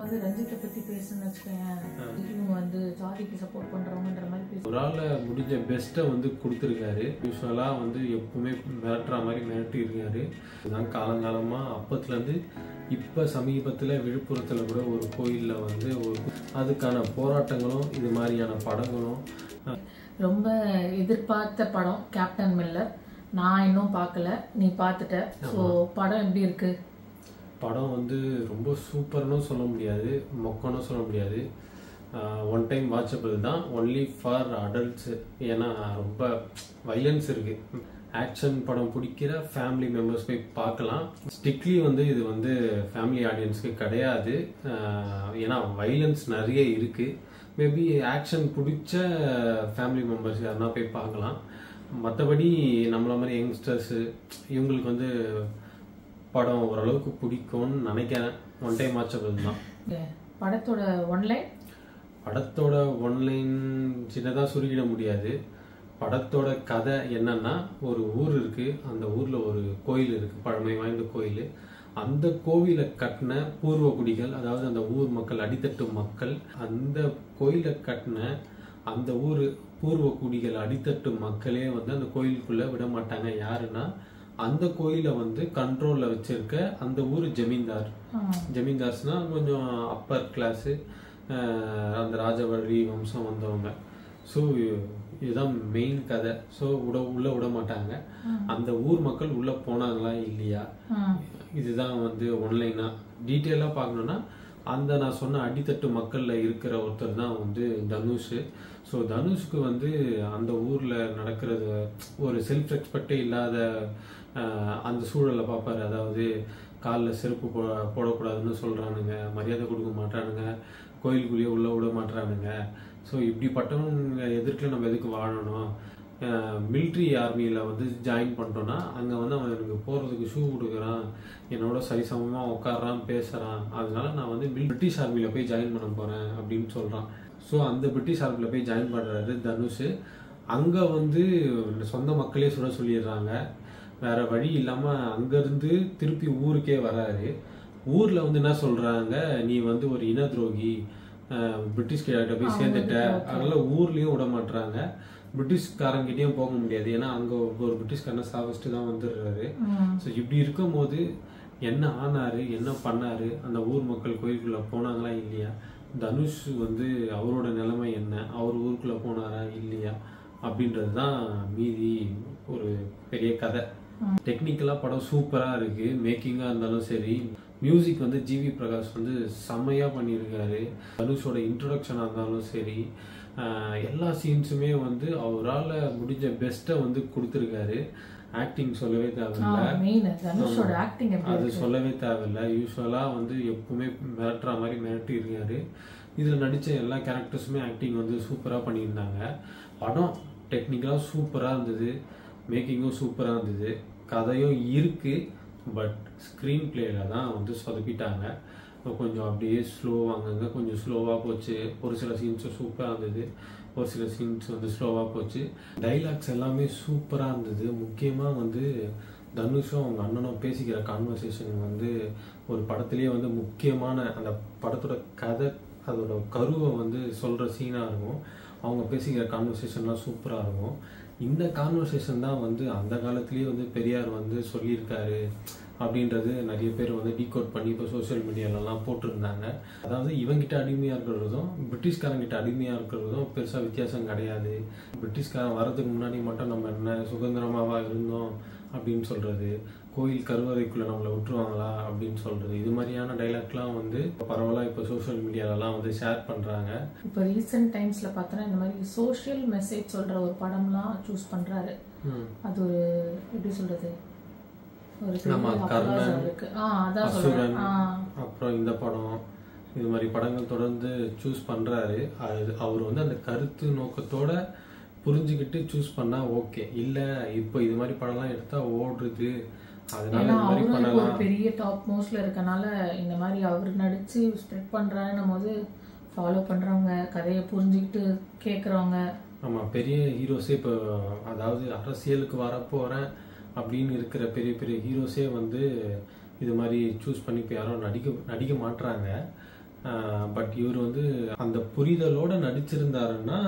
வந்து ரஞ்சித்தை பத்தி பேசுன்னு வச்சுக்கேன் இவங்க வந்து ஜாதிக்கு சப்போர்ட் பண்றவங்கன்ற மாதிரி பேச ஒரு ஆள முடிஞ்ச பெஸ்ட்டை வந்து கொடுத்துருக்காரு யூஸ்வலாக வந்து எப்பவுமே மிரட்டுற மாதிரி மிரட்டி இருக்காரு இதுதான் காலங்காலமாக அப்பத்துலேருந்து இப்போ சமீபத்தில் விழுப்புரத்தில் கூட ஒரு கோயிலில் வந்து ஒரு அதுக்கான போராட்டங்களும் இது மாதிரியான படங்களும் அஹ், ரொம்ப எதிர்பார்த்த படம் கேப்டன் மில்லர் நான் இன்னும் பார்க்கல நீ பார்த்துட்ட ஸோ படம் எப்படி இருக்கு படம் வந்து ரொம்ப சூப்பர்னு சொல்ல முடியாது மொக்கன்னு சொல்ல முடியாது ஒன் டைம் வாட்சபிள் தான் ஒன்லி ஃபார் அடல்ட்ஸு ஏன்னா ரொம்ப வைலன்ஸ் இருக்குது ஆக்ஷன் படம் பிடிக்கிற ஃபேமிலி மெம்பர்ஸ் போய் பார்க்கலாம் ஸ்ட்ரிக்ட்லி வந்து இது வந்து ஃபேமிலி ஆடியன்ஸ்க்கு கிடையாது ஆஹ் ஏன்னா வைலன்ஸ் நிறைய இருக்குது மேபி ஆக்ஷன் பிடிச்ச ஃபேமிலி மெம்பர்ஸ் யாருன்னா போய் பார்க்கலாம் மற்றபடி நம்மள மாதிரி யங்ஸ்டர்ஸு இவங்களுக்கு வந்து படம் ஓரளவுக்கு பிடிக்கும்னு நினைக்கிறேன் ஒன் டைம் வாட்சபிள் தான் படத்தோட ஒன்லைன் படத்தோட ஒன்லைன் சின்னதாக சுருக்கிட முடியாது படத்தோட கதை என்னன்னா ஒரு ஊர் இருக்கு அந்த ஊர்ல ஒரு கோயில் இருக்கு பழமை வாய்ந்த கோயில் அந்த கோவிலை கட்டின பூர்வ குடிகள் அதாவது அந்த ஊர் மக்கள் அடித்தட்டு மக்கள் அந்த கோயிலை கட்டின அந்த ஊர் பூர்வ குடிகள் அடித்தட்டு மக்களே வந்து அந்த கோயிலுக்குள்ள விட மாட்டாங்க யாருன்னா அந்த கோயிலை வந்து கண்ட்ரோல்ல வச்சிருக்க அந்த ஊர் ஜமீன்தார் ஜமீன்தார்ஸ்னா கொஞ்சம் அப்பர் கிளாஸு அந்த ராஜவழி வம்சம் வந்தவங்க ஸோ இதுதான் மெயின் கதை ஸோ விட உள்ள விட மாட்டாங்க அந்த ஊர் மக்கள் உள்ள போனாங்களா இல்லையா இதுதான் வந்து ஒன்லைனா டீட்டெயிலாக பார்க்கணுன்னா அந்த நான் சொன்ன அடித்தட்டு மக்களில் இருக்கிற ஒருத்தர் தான் வந்து தனுஷ் ஸோ தனுஷ்க்கு வந்து அந்த ஊரில் நடக்கிறது ஒரு செல்ஃப் ரெஸ்பெக்டே இல்லாத ஆஹ், அந்த சூழலை பார்ப்பாரு அதாவது காலில் செருப்பு போ போடக்கூடாதுன்னு சொல்கிறானுங்க மரியாதை கொடுக்க மாட்டானுங்க கோயிலுக்குள்ளேயே உள்ள விட மாட்டானுங்க ஸோ இப்படிப்பட்டவங்க எதிர்க்க நம்ம எதுக்கு வாழணும் மிலிட்ரி ஆர்மியில் வந்து ஜாயின் பண்ணிட்டோன்னா அங்கே வந்து அவன் எனக்கு போகிறதுக்கு ஷூ கொடுக்குறான் என்னோட சரிசமமாக உட்காடுறான் பேசுகிறான் அதனால நான் வந்து மில் பிரிட்டிஷ் ஆர்மியில் போய் ஜாயின் பண்ண போகிறேன் அப்படின்னு சொல்கிறான் ஸோ அந்த பிரிட்டிஷ் ஆர்மியில் போய் ஜாயின் பண்ணுறாரு தனுஷ் அங்கே வந்து சொந்த மக்களே சுட சொல்லிடுறாங்க வேற வழி இல்லாமல் அங்கேருந்து திருப்பி ஊருக்கே வராரு ஊரில் வந்து என்ன சொல்கிறாங்க நீ வந்து ஒரு இன துரோகி அஹ், பிரிட்டிஷ் கிட்ட போய் சேர்ந்துட்ட அதனால ஊர்லேயும் விட மாட்றாங்க பிரிட்டிஷ்காரங்கிட்டயும் போக முடியாது ஏன்னா அங்கே ஒரு பிரிட்டிஷ்காரனை சாவச்சிட்டு தான் வந்துடுறாரு ஸோ இப்படி இருக்கும்போது என்ன ஆனாரு என்ன பண்ணாரு அந்த ஊர் மக்கள் கோயிலுக்குள்ள போனாங்களா இல்லையா தனுஷ் வந்து அவரோட நிலைமை என்ன அவர் ஊருக்குள்ள போனாரா இல்லையா அப்படின்றது தான் மீதி ஒரு பெரிய கதை டெக்னிக்கலாக படம் சூப்பராக இருக்கு மேக்கிங்காக இருந்தாலும் சரி மியூசிக் வந்து ஜிவி பிரகாஷ் வந்து செம்மையாக பண்ணியிருக்காரு தனுஷோட இன்ட்ரொடக்ஷனாக இருந்தாலும் சரி ஆஹ் எல்லா சீன்ஸுமே வந்து அவரால் முடிஞ்ச பெஸ்ட்டை வந்து கொடுத்துருக்காரு ஆக்டிங் சொல்லவே தேவையில்ல மெயின் தனுஷோட ஆக்டிங் எப்படி அது சொல்லவே தேவையில்ல யூஸ்வலாக வந்து எப்பவுமே மிரட்டுற மாதிரி மிரட்டி இருக்காரு இதில் நடித்த எல்லா கேரக்டர்ஸுமே ஆக்டிங் வந்து சூப்பராக பண்ணியிருந்தாங்க படம் டெக்னிக்கலாக சூப்பராக இருந்தது மேக்கிங்கும் சூப்பராக இருந்தது கதையும் இருக்குது பட் ஸ்க்ரீன் பிளேல தான் வந்து சொதப்பிட்டாங்க கொஞ்சம் அப்படியே ஸ்லோ அங்கங்கே கொஞ்சம் ஸ்லோவாக போச்சு ஒரு சில சீன்ஸ் சூப்பராக இருந்தது ஒரு சில சீன்ஸ் வந்து ஸ்லோவாக போச்சு டைலாக்ஸ் எல்லாமே சூப்பராக இருந்தது முக்கியமாக வந்து தனுஷும் அவங்க அண்ணனும் பேசிக்கிற கான்வர்சேஷன் வந்து ஒரு படத்துலேயே வந்து முக்கியமான அந்த படத்தோட கதை அதோட கருவை வந்து சொல்கிற சீனாக இருக்கும் அவங்க பேசிக்கிற கான்வர்சேஷன்லாம் சூப்பராக இருக்கும் இந்த கான்வர்சேஷன் தான் வந்து அந்த காலத்துலேயே வந்து பெரியார் வந்து சொல்லியிருக்காரு அப்படின்றது நிறைய பேர் வந்து டீகோட் பண்ணி இப்போ சோஷியல் மீடியாலலாம் போட்டிருந்தாங்க அதாவது இவங்கிட்ட அடிமையாக இருக்கிறதும் பிரிட்டிஷ்காரங்கிட்ட அடிமையாக இருக்கிறதும் பெருசாக வித்தியாசம் கிடையாது பிரிட்டிஷ்காரன் வரதுக்கு முன்னாடி மட்டும் நம்ம என்ன சுதந்திரமாவா இருந்தோம் அப்படின்னு சொல்கிறது கோயில் கருவறைக்குள்ளே நம்மளை விட்டுருவாங்களா அப்படின்னு சொல்கிறது இது மாதிரியான டைலாக்லாம் வந்து பரவலாக இப்போ சோஷியல் மீடியாலலாம் வந்து ஷேர் பண்ணுறாங்க இப்போ ரீசெண்ட் டைம்ஸ்ல பார்த்தோன்னா இந்த மாதிரி சோஷியல் மெசேஜ் சொல்ற ஒரு படம்லாம் சூஸ் பண்றாரு அது ஒரு எப்படி சொல்றது ஒரு பெரிய ஆமா, applause கர்ணன், அவருக்கு ஆ அதான் அசுரன் சொல்றேன் ஆ அப்புறம் இந்த படம் இது மாதிரி படங்கள் தொடர்ந்து சூஸ் பண்றாரு அது அவர் வந்து அந்த கருத்து நோக்கத்தோட புரிஞ்சுக்கிட்டு சூஸ் பண்ணா ஓகே இல்ல இப்போ இது மாதிரி படம்லாம் எடுத்தா ஓடுறது அதனால ஏன்னா இது மாதிரி அவரும் இப்போ ஒரு பண்ணலாம் பெரிய டாப் மோஸ்ட்ல இருக்கனால இந்த மாதிரி அவர் நடிச்சு ஸ்ப்ரெட் பண்றாருன்னும் போது ஃபாலோ பண்றவங்க கதையை புரிஞ்சுக்கிட்டு கேக்குறவங்க ஆமா பெரிய ஹீரோஸே இப்போ அதாவது அரசியலுக்கு வரப்போறேன் அப்படின்னு இருக்கிற பெரிய பெரிய ஹீரோஸே வந்து இது மாதிரி சூஸ் பண்ணி இப்போ யாரும் நடிக்க நடிக்க மாட்றாங்க இவர் வந்து அந்த புரிதலோட நடிச்சிருந்தாருன்னா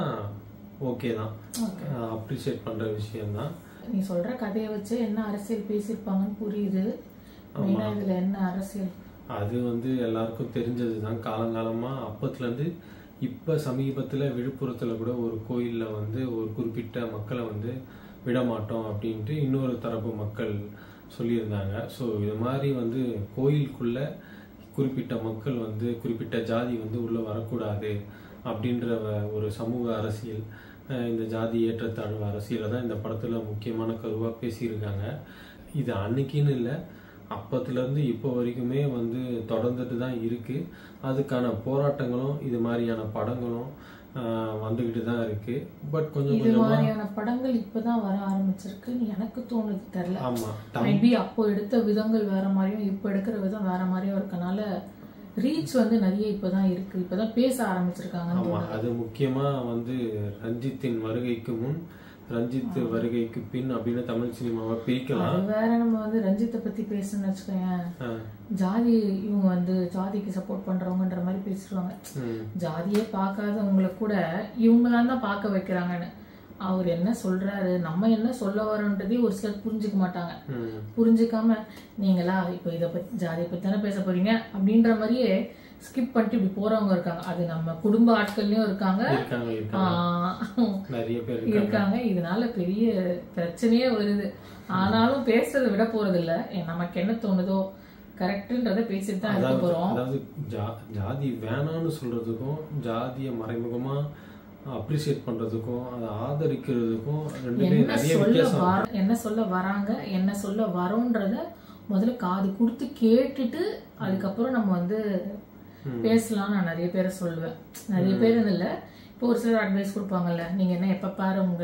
ஓகே தான் ஓகே அப்ரிஷியேட் பண்ற விஷயம்தான் நீ சொல்ற கதையை வச்சு என்ன அரசியல் பேசியிருப்பாங்கன்னு புரியுது மெயினா இதுல என்ன அரசியல் அது வந்து எல்லாருக்கும் தெரிஞ்சது தான் காலங்காலமா அப்பத்துல இருந்து இப்ப சமீபத்துல விழுப்புரத்துல கூட ஒரு கோயில்ல வந்து ஒரு குறிப்பிட்ட மக்களை வந்து விட மாட்டோம் அப்படின்ட்டு இன்னொரு தரப்பு மக்கள் சொல்லியிருந்தாங்க ஸோ இது மாதிரி வந்து கோயிலுக்குள்ள குறிப்பிட்ட மக்கள் வந்து குறிப்பிட்ட ஜாதி வந்து உள்ள வரக்கூடாது அப்படின்ற வ- ஒரு சமூக அரசியல் அஹ் இந்த ஜாதி ஏற்றத்தாழ்வு அரசியலை தான் இந்த படத்துல முக்கியமான கருவா பேசியிருக்காங்க இது அன்னைக்குன்னு இல்லை அப்பத்துலேருந்து இப்போ வரைக்குமே வந்து தொடர்ந்துட்டு தான் இருக்கு அதுக்கான போராட்டங்களும் இது மாதிரியான படங்களும் ஆஹ், வந்துகிட்டு தான் இருக்கு பட் கொஞ்சம் இது கொஞ்சமா மாதிரியான படங்கள் இப்பதான் வர ஆரம்பிச்சிருக்குன்னு எனக்கு தோணுது தெரியல ஆமா மேபி அப்போ எடுத்த விதங்கள் வேற மாதிரியும் இப்போ எடுக்கிற விதம் வேற மாதிரியும் இருக்கனால ரீச் வந்து நிறைய இப்பதான் இருக்கு இப்பதான் பேச ஆரம்பிச்சிருக்காங்கன்னு ஆமா தோணுது அது முக்கியமா வந்து ரஞ்சித்தின் வருகைக்கு முன் ரஞ்சித் வருகைக்கு பின் அப்படின்னு தமிழ் சினிமாவை பிரிக்கலாம் அது வேற நம்ம வந்து ரஞ்சித்தை பத்தி பேசணும்னு வச்சுக்கோயேன் ஆஹ், ஜாதி இவங்க வந்து ஜாதிக்கு சப்போர்ட் பண்றவங்கன்ற மாதிரி பேசுவாங்க ம், ஜாதியே பார்க்காதவங்களை கூட இவங்களாம் தான் பார்க்க வைக்கிறாங்கன்னு அவர் என்ன சொல்றாரு நம்ம என்ன சொல்ல வரோன்றதே ஒரு சிலர் புரிஞ்சுக்க மாட்டாங்க ம், புரிஞ்சுக்காம நீங்களா இப்போ இதை பத்தி ஜாதியை பத்தி தானே பேச போறீங்க அப்படின்ற மாதிரியே ஸ்கிப் பண்ணிட்டு இப்படி போறவங்க இருக்காங்க அது நம்ம குடும்ப ஆட்கள்லயும் இருக்காங்க இருக்காங்க இருக்காங்க ஆஹ் நிறைய பேர் இருக்காங்க இருக்காங்க இதனால பெரிய பிரச்சனையே வருது ஆனாலும் பேசுறதை விட போறது இல்ல நமக்கு என்ன தோணுதோ கரெக்ட்ன்றத பேசிட்டு தான் இருக்க போறோம் அதாவது ஜா- ஜாதி வேணாம்னு சொல்றதுக்கும் ஜாதியை மறைமுகமா அப்ரிசியேட் பண்றதுக்கும் அதை ஆதரிக்கிறதுக்கும் ரெண்டுமே என்ன நிறைய சொல்ல வித்தியாசம் வர என்ன சொல்ல வராங்க என்ன சொல்ல வரோன்றத முதல்ல காது கொடுத்து கேட்டுட்டு அதுக்கப்புறம் நம்ம வந்து ம். பேசலாம் நான் நிறைய பேரை சொல்லுவேன் நிறைய பேர் இல்ல இப்போ ஒரு சிலர் அட்வைஸ் கொடுப்பாங்கல்ல நீங்க என்ன எப்ப பாரு உங்க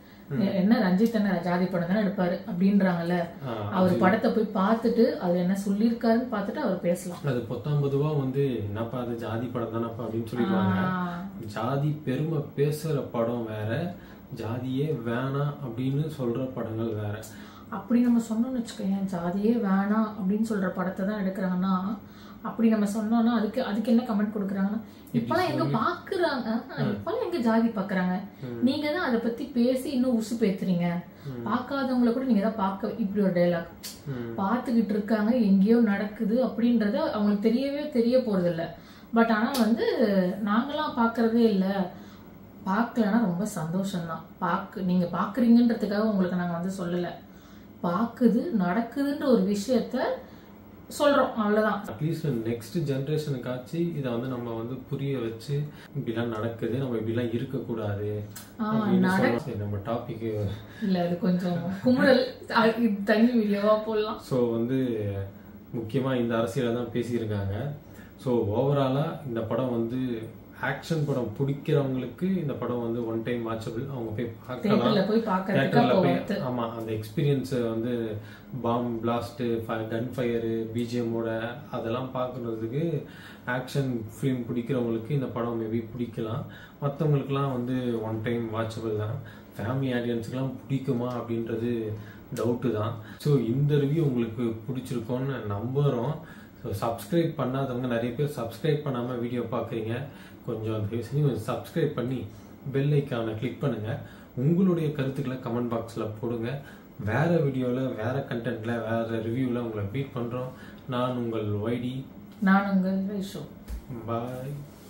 என்ன ரஞ்சித் என்ன ஜாதி படம் தானே எடுப்பாரு அப்படின்றாங்கல்ல ஆஹ், அவர் படத்தை போய் பார்த்துட்டு அது என்ன சொல்லியிருக்காருன்னு பார்த்துட்டு அவர் பேசலாம் அது பொத்தாம் பொதுவா வந்து என்னப்பா அது ஜாதி படம் தானப்பா அப்படின்னு சொல்லிடுவாங்க ஆஹ் ஜாதி பெருமை பேசுற படம் வேற ஜாதியே வேணாம் அப்படின்னு சொல்ற படங்கள் வேற அப்படி நம்ம சொன்னோம்னு வச்சுக்கோயேன் ஜாதியே வேணாம் அப்படின்னு சொல்ற படத்தை தான் எடுக்கிறாங்கன்னா அப்படி நம்ம சொன்னோம்னா அதுக்கு அதுக்கு என்ன கமெண்ட் கொடுக்குறாங்கன்னா இப்பெல்லாம் எங்க பாக்குறாங்க இப்பெல்லாம் எங்க ஜாதி பாக்குறாங்க நீங்க தான் அதை பத்தி பேசி இன்னும் உசு பேத்துறீங்க பார்க்காதவங்கள கூட நீங்க தான் பார்க்க இப்படி ஒரு டைலாக் ம். பார்த்துக்கிட்டு இருக்காங்க எங்கேயோ நடக்குது அப்படின்றத அவங்களுக்கு தெரியவே தெரிய போறது இல்ல பட் ஆனா வந்து நாங்களாம் பார்க்கறதே இல்ல பார்க்கலன்னா ரொம்ப சந்தோஷம்தான் பார்க்க நீங்க பார்க்குறீங்கன்றதுக்காக உங்களுக்கு நாங்க வந்து சொல்லல பார்க்குது நடக்குதுன்ற ஒரு விஷயத்த சொல்றோம் அவ்வளவுதான் அட்லீஸ்ட் நெக்ஸ்ட் ஜென்ரேஷனுக்காச்சு இதை வந்து நம்ம வந்து புரிய வச்சு இப்படிலாம் நடக்குது நம்ம இப்படிலாம் இருக்கக்கூடாது ஆ, அப்படின்னு சொல்லலாம் சரி, நம்ம டாபிக் இல்ல அது கொஞ்சம் குமுறல் அ- இது தனி வீடியோவா போடலாம் ஸோ வந்து முக்கியமாக இந்த அரசியலை தான் பேசியிருக்காங்க ஸோ ஓவராலாக இந்த படம் வந்து ஆக்ஷன் படம் பிடிக்கிறவங்களுக்கு இந்த படம் வந்து ஒன் டைம் வாட்சபிள் அவங்க போய் பார்க்கலாம் தேட்டர்ல போய் பார்க்கறதுக்கு தேட்டரில் அப்போ போய் வந்து ஆமாம் அந்த எக்ஸ்பீரியன்ஸை வந்து பாம் பிளாஸ்ட்டு கன் ஃபயரு பிஜிஎம்மோட அதெல்லாம் பார்க்குறதுக்கு ஆக்ஷன் ஃபிலிம் பிடிக்கிறவங்களுக்கு இந்த படம் மேபி பிடிக்கலாம் மற்றவங்களுக்குலாம் வந்து ஒன் டைம் வாட்சபிள் தான் ஃபேமிலி ஆடியன்ஸுக்கெலாம் பிடிக்குமா அப்படின்றது டவுட்டு தான் ஸோ இந்த ரிவ்யூ உங்களுக்கு பிடிச்சிருக்கோன்னு நம்புகிறோம் ஸோ சப்ஸ்கிரைப் பண்ணாதவங்க நிறைய பேர் சப்ஸ்கிரைப் பண்ணாமல் வீடியோ பார்க்குறீங்க கொஞ்சம் தயவு செஞ்சு கொஞ்சம் சப்ஸ்கிரைப் பண்ணி பெல் ஐக்கானை கிளிக் பண்ணுங்கள் உங்களுடைய கருத்துக்களை கமெண்ட் பாக்ஸில் போடுங்க வேற வீடியோவில் வேற கண்டென்ட்ல வேற ரிவ்யூவில் உங்களை மீட் பண்ணுறோம் நான் உங்கள் ஒய்டி நான் உங்கள் வைஷோ பாய்